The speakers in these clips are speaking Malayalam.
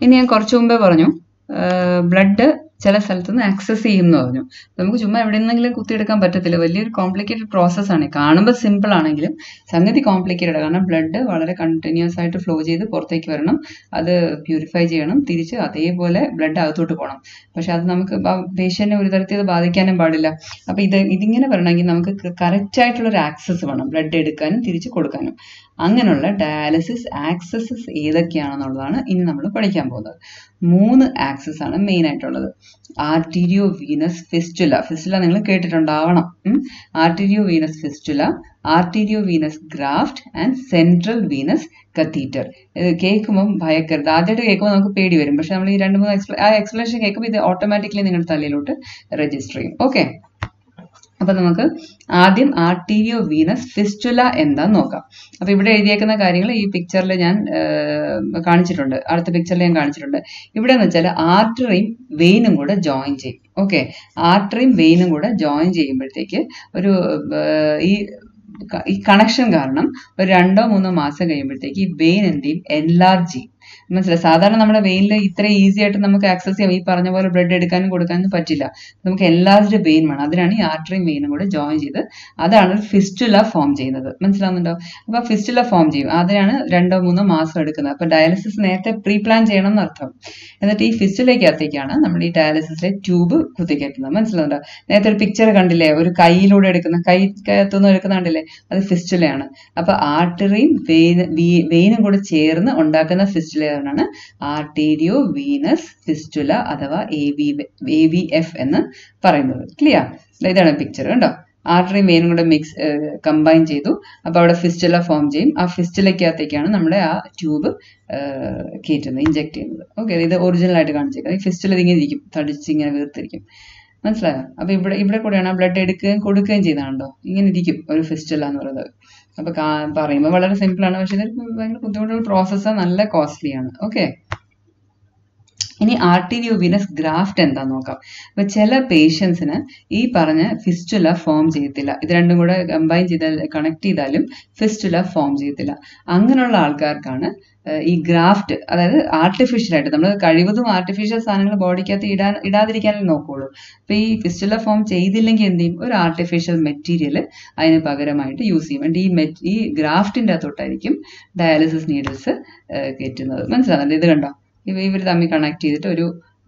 ഇനി ഞാൻ കുറച്ച് മുമ്പേ പറഞ്ഞു ബ്ലഡ് ചില സ്ഥലത്ത് നിന്ന് ആക്സസ് ചെയ്യും എന്ന് പറഞ്ഞു നമുക്ക് ചുമ്മാ എവിടെ നിന്നെങ്കിലും കുത്തിയെടുക്കാൻ പറ്റത്തില്ല വലിയൊരു കോംപ്ലിക്കേറ്റഡ് പ്രോസസ്സാണ് കാണുമ്പോൾ സിമ്പിൾ ആണെങ്കിലും സംഗതി കോംപ്ലിക്കേറ്റഡ് കാരണം ബ്ലഡ് വളരെ കണ്ടിന്യൂസ് ആയിട്ട് ഫ്ലോ ചെയ്ത് പുറത്തേക്ക് വരണം അത് പ്യൂരിഫൈ ചെയ്യണം തിരിച്ച് അതേപോലെ ബ്ലഡ് അകത്തോട്ട് പോകണം പക്ഷെ അത് നമുക്ക് പേഷ്യന്റിനെ ഒരു തരത്തിൽ അത് ബാധിക്കാനും പാടില്ല അപ്പൊ ഇത് ഇതിങ്ങനെ വരണമെങ്കിൽ നമുക്ക് കറക്റ്റ് ആയിട്ടുള്ള ഒരു ആക്സസ് വേണം ബ്ലഡ് എടുക്കാനും തിരിച്ച് കൊടുക്കാനും അങ്ങനെയുള്ള ഡയാലിസിസ് ആക്സസസ് ഏതൊക്കെയാണെന്നുള്ളതാണ് ഇനി നമ്മൾ പഠിക്കാൻ പോകുന്നത് മൂന്ന് ആക്സസ് ആണ് മെയിൻ ആയിട്ടുള്ളത് ആർട്ടീരിയോ വീനസ് ഫിസ്റ്റുല ഫിസ്റ്റുല നിങ്ങൾ കേട്ടിട്ടുണ്ടാവണം arterio venous fistula arterio venous graft and central venous catheter ഇത് കേൾക്കുമ്പോൾ ഭയക്കരുത് ആദ്യമായിട്ട് കേൾക്കുമ്പോൾ നമുക്ക് പേടി വരും പക്ഷെ നമ്മൾ ഈ രണ്ട് മൂന്ന് എക്സ്പ്ലെ ആ എക്സ്പ്ലനേഷൻ കേൾക്കുമ്പോൾ ഇത് ഓട്ടോമാറ്റിക്കലി നിങ്ങളുടെ തലയിലോട്ട് രജിസ്റ്റർ ചെയ്യും ഓക്കെ അപ്പൊ നമുക്ക് ആദ്യം ആർട്ടീരിയോ വീനസ് ഫിസ്റ്റുല എന്താന്ന് നോക്കാം അപ്പൊ ഇവിടെ എഴുതിയേക്കുന്ന കാര്യങ്ങൾ ഈ പിക്ചറിൽ ഞാൻ കാണിച്ചിട്ടുണ്ട് അടുത്ത പിക്ചറിൽ ഞാൻ കാണിച്ചിട്ടുണ്ട് ഇവിടെ എന്ന് വെച്ചാൽ ആർട്ടറിയും വെയിനും കൂടെ ജോയിൻ ചെയ്യും ഓക്കെ ആർട്ടറിയും വെയിനും കൂടെ ജോയിൻ ചെയ്യുമ്പോഴത്തേക്ക് ഒരു ഈ ഈ കണക്ഷൻ കാരണം ഒരു രണ്ടോ മൂന്നോ മാസം കഴിയുമ്പോഴത്തേക്ക് ഈ വെയിൻ എന്ത് ചെയ്യും എൻലാർജ് ചെയ്യും മനസ്സിലായി സാധാരണ നമ്മുടെ വെയിനിൽ ഇത്ര ഈസി ആയിട്ട് നമുക്ക് ആക്സസ് ചെയ്യാം ഈ പറഞ്ഞ പോലെ ബ്ലഡ് എടുക്കാനും കൊടുക്കാനും പറ്റില്ല നമുക്ക് എല്ലാവരുടെ വെയിൻ വേണം അതിനാണ് ഈ ആർട്ടറിയും വെയിനും കൂടെ ജോയിൻ ചെയ്ത് അതാണ് ഒരു ഫിസ്റ്റുല ഫോം ചെയ്യുന്നത് മനസ്സിലാവുന്നുണ്ടോ അപ്പൊ ഫിസ്റ്റുല ഫോം ചെയ്യും അതിനാണ് രണ്ടോ മൂന്നോ മാസം എടുക്കുന്നത് അപ്പൊ ഡയാലിസിസ് നേരത്തെ പ്രീ പ്ലാൻ ചെയ്യണം എന്നർത്ഥം എന്നിട്ട് ഈ ഫിസ്റ്റുലയ്ക്കകത്തേക്കാണ് നമ്മൾ ഈ ഡയാലിസിസിലെ ട്യൂബ് കുത്തിക്കയറ്റുന്നത് മനസ്സിലാവുന്നുണ്ടോ നേരത്തെ ഒരു പിക്ചർ കണ്ടില്ലേ ഒരു കൈയിലൂടെ എടുക്കുന്ന കൈക്കകത്തുനിന്ന് എടുക്കുന്ന കണ്ടില്ലേ അത് ഫിസ്റ്റുലയാണ് അപ്പൊ ആർട്ടറിയും വെയിനും കൂടെ ചേർന്ന് ഉണ്ടാക്കുന്ന ഫിസ്റ്റുലയാണ് ആർട്ടീരിയോ വീനസ് ഫിസ്റ്റുല അഥവാ A V A V F എന്ന് പറയുന്നത് ക്ലിയർ ഇതാണ് പിക്ചർ കണ്ടോ ആർട്ടറിയും വെയിനും കൂടെ മിക്സ് കമ്പൈൻ ചെയ്തു അപ്പോൾ അവിടെ ഫിസ്റ്റുല ഫോം ചെയ്യും ആ ഫിസ്റ്റുലയ്ക്കകത്തേക്കാണ് നമ്മുടെ ആ ട്യൂബ് കയറ്റുന്നത് ഇഞ്ചെക്ട് ചെയ്യുന്നത് ഓക്കെ ഇത് ഒറിജിനൽ ആയിട്ട് കാണിച്ചേക്കുന്നത് ഈ ഫിസ്റ്റുല ഇങ്ങനെ ഇരിക്കും തടിച്ച് ഇങ്ങനെ വീർത്തിരിക്കും മനസ്സിലായോ അപ്പൊ ഇവിടെ ഇവിടെ കൂടെയാണ് ആ ബ്ലഡ് എടുക്കുകയും കൊടുക്കുകയും ചെയ്താണല്ലോ ഇങ്ങനെ ഇരിക്കും ഒരു ഫിസ്റ്റുല എന്ന് പറയുന്നത് അപ്പൊ പറയുമ്പോൾ വളരെ സിമ്പിൾ ആണ് പക്ഷെ ഇതൊരു ഭയങ്കര ബുദ്ധിമുട്ടുള്ള പ്രോസസ്സാണ് നല്ല കോസ്റ്റ്ലി ആണ് ഓക്കെ ഇനി ആർട്ടീരിയോ വീനസ് ഗ്രാഫ്റ്റ് എന്താന്ന് നോക്കാം അപ്പൊ ചില പേഷ്യൻസിന് ഈ പറഞ്ഞ ഫിസ്റ്റുല ഫോം ചെയ്യത്തില്ല ഇത് രണ്ടും കൂടെ കമ്പൈൻ ചെയ്താൽ കണക്ട് ചെയ്താലും ഫിസ്റ്റുല ഫോം ചെയ്യത്തില്ല അങ്ങനെയുള്ള ആൾക്കാർക്കാണ് ഈ ഗ്രാഫ്റ്റ് അതായത് ആർട്ടിഫിഷ്യൽ ആയിട്ട് നമ്മൾ കഴിവതും ആർട്ടിഫിഷ്യൽ സാധനങ്ങൾ ബോഡിക്കകത്ത് ഇടാൻ ഇടാതിരിക്കാനേ നോക്കുള്ളൂ അപ്പൊ ഈ ഫിസ്റ്റുല ഫോം ചെയ്തില്ലെങ്കിൽ എന്ത് ചെയ്യും ഒരു ആർട്ടിഫിഷ്യൽ മെറ്റീരിയൽ അതിന് പകരമായിട്ട് യൂസ് ചെയ്യും വേണ്ടി ഈ ഈ ഗ്രാഫ്റ്റിന്റെ അകത്തോട്ടായിരിക്കും ഡയാലിസിസ് നീഡിൽസ് കയറ്റുന്നത് മനസ്സിലാകുന്നുണ്ട് ഇത് കണ്ടോ ഇവ ഇവർ തമ്മിൽ കണക്ട് ചെയ്തിട്ട് ഒരു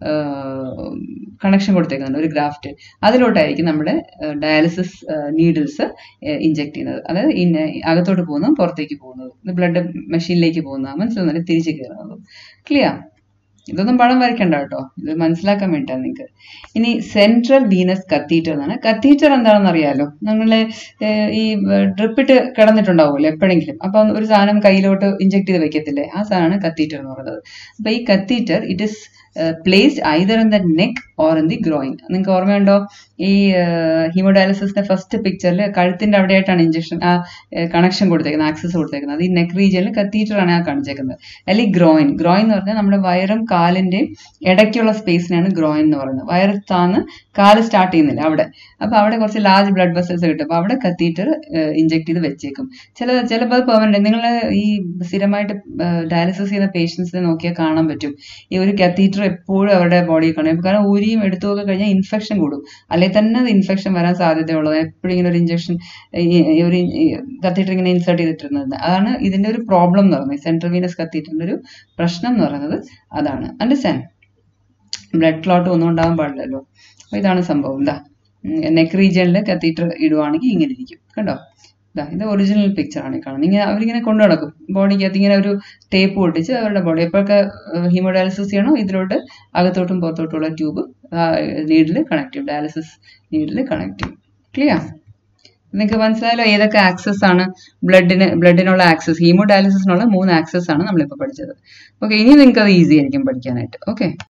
കണക്ഷൻ കൊടുത്തേക്കുന്നുണ്ട് ഒരു ഗ്രാഫ്റ്റ് അതിലോട്ടായിരിക്കും നമ്മുടെ ഡയാലിസിസ് നീഡിൽസ് ഇഞ്ചെക്ട് ചെയ്യുന്നത് അതായത് ഇന്ന അകത്തോട്ട് പോകുന്നതും പുറത്തേക്ക് പോകുന്നത് ബ്ലഡ് മെഷീനിലേക്ക് പോകുന്നത് മനസ്സിലാകുന്നത് തിരിച്ചു കയറുന്നത് ക്ലിയർ ഇതൊന്നും പടം വരയ്ക്കണ്ട കേട്ടോ ഇത് മനസ്സിലാക്കാൻ വേണ്ടിയിട്ടാണ് നിങ്ങൾക്ക് ഇനി സെൻട്രൽ വീനസ് കത്തീറ്റർ എന്നാണ് കത്തീറ്റർ എന്താണെന്ന് അറിയാലോ നിങ്ങൾ ഈ ഡ്രിപ്പിട്ട് കിടന്നിട്ടുണ്ടാവുമല്ലോ എപ്പോഴെങ്കിലും അപ്പം ഒരു സാധനം കയ്യിലോട്ട് ഇഞ്ചെക്ട് ചെയ്ത് വെക്കത്തില്ലേ ആ സാധനമാണ് കത്തീറ്റർ എന്ന് പറയുന്നത് അപ്പൊ ഈ catheter it is placed either in the neck or in the groin നിങ്ങൾക്ക് ഓർമ്മയുണ്ടോ ഈ ഹീമോഡയാലിസിന്റെ ഫസ്റ്റ് പിക്ചറിൽ കഴുത്തിന്റെ അവിടെയായിട്ടാണ് ഇഞ്ചക്ഷൻ ആ കണക്ഷൻ കൊടുത്തേക്കുന്നത് ആക്സസ് കൊടുത്തേക്കുന്നത് അത് ഈ നെക്ക് റീജിയനിൽ കത്തീറ്റർ ആണ് ആ കാണിച്ചേക്കുന്നത് അല്ലെങ്കിൽ ഗ്രോയിൻ ഗ്രോയിൻ എന്ന് പറഞ്ഞാൽ നമ്മുടെ വയറും കാലിന്റെയും ഇടയ്ക്കുള്ള സ്പേസിനാണ് ഗ്രോയിൻ എന്ന് പറയുന്നത് വയർ താന്ന് കാല് സ്റ്റാർട്ട് ചെയ്യുന്നില്ല അവിടെ അപ്പൊ അവിടെ കുറച്ച് ലാർജ് ബ്ലഡ് വെസൽസ് കിട്ടും അപ്പൊ അവിടെ കത്തീറ്റർ ഇഞ്ചെക്ട് ചെയ്ത് വെച്ചേക്കും ചില ചിലപ്പോൾ പെർമനന്റ് നിങ്ങൾ ഈ സ്ഥിരമായിട്ട് ഡയാലിസിസ് ചെയ്യുന്ന പേഷ്യൻസിനെ നോക്കിയാൽ കാണാൻ പറ്റും ഈ ഒരു കത്തീറ്റർ എപ്പോഴും അവരുടെ ബോഡിയിൽ കാണും കാരണം ഊരിയും എടുത്തുമൊക്കെ കഴിഞ്ഞാൽ ഇൻഫെക്ഷൻ കൂടും അല്ലെങ്കിൽ തന്നെ അത് ഇൻഫെക്ഷൻ വരാൻ സാധ്യതയുള്ളത് എപ്പോഴും ഇങ്ങനെ ഒരു ഇഞ്ചക്ഷൻ ഒരു കത്തീറ്റർ ഇങ്ങനെ ഇൻസേർട്ട് ചെയ്തിട്ടിരുന്നത് അതാണ് ഇതിന്റെ ഒരു പ്രോബ്ലം എന്ന് പറയുന്നത് സെൻട്രൽ വീനസ് കത്തീറ്ററിന്റെ ഒരു പ്രശ്നം എന്ന് പറയുന്നത് അതാണ് അണ്ടർസ്റ്റാൻഡ് ബ്ലഡ് ക്ലോട്ട് ഒന്നും ഉണ്ടാവാൻ പാടില്ലല്ലോ അപ്പൊ ഇതാണ് സംഭവം എന്താ നെക്ക് റീജിയനിൽ കത്തീറ്റർ ഇടുവാണെങ്കിൽ ഇങ്ങനെ ഇരിക്കും കണ്ടോ ഇതാ ഇത് ഒറിജിനൽ പിക്ചർ ആണ് കാണുന്നത് ഇങ്ങനെ അവരിങ്ങനെ കൊണ്ടു നടക്കും ബോഡിക്കകത്ത് ഇങ്ങനെ ഒരു ടേപ്പ് പൊട്ടിച്ച് അവരുടെ ബോഡി എപ്പോഴൊക്കെ ഹീമോഡയാലിസിസ് ചെയ്യണോ ഇതിലോട്ട് അകത്തോട്ടും പുറത്തോട്ടുള്ള ട്യൂബ് നീഡിൽ കണക്ട് ചെയ്യും ഡയാലിസിസ് നീഡിൽ കണക്ട് ചെയ്യും ക്ലിയർ നിങ്ങൾക്ക് മനസ്സിലായല്ലോ ഏതൊക്കെ ആക്സസ് ആണ് ബ്ലഡിന് ബ്ലഡിനുള്ള ആക്സസ് ഹീമോ ഡയാലിസിസിനുള്ള മൂന്ന് ആക്സസ് ആണ് നമ്മളിപ്പോൾ പഠിച്ചത് ഓക്കെ ഇനി നിങ്ങൾക്ക് അത് ഈസി ആയിരിക്കും പഠിക്കാനായിട്ട് ഓക്കെ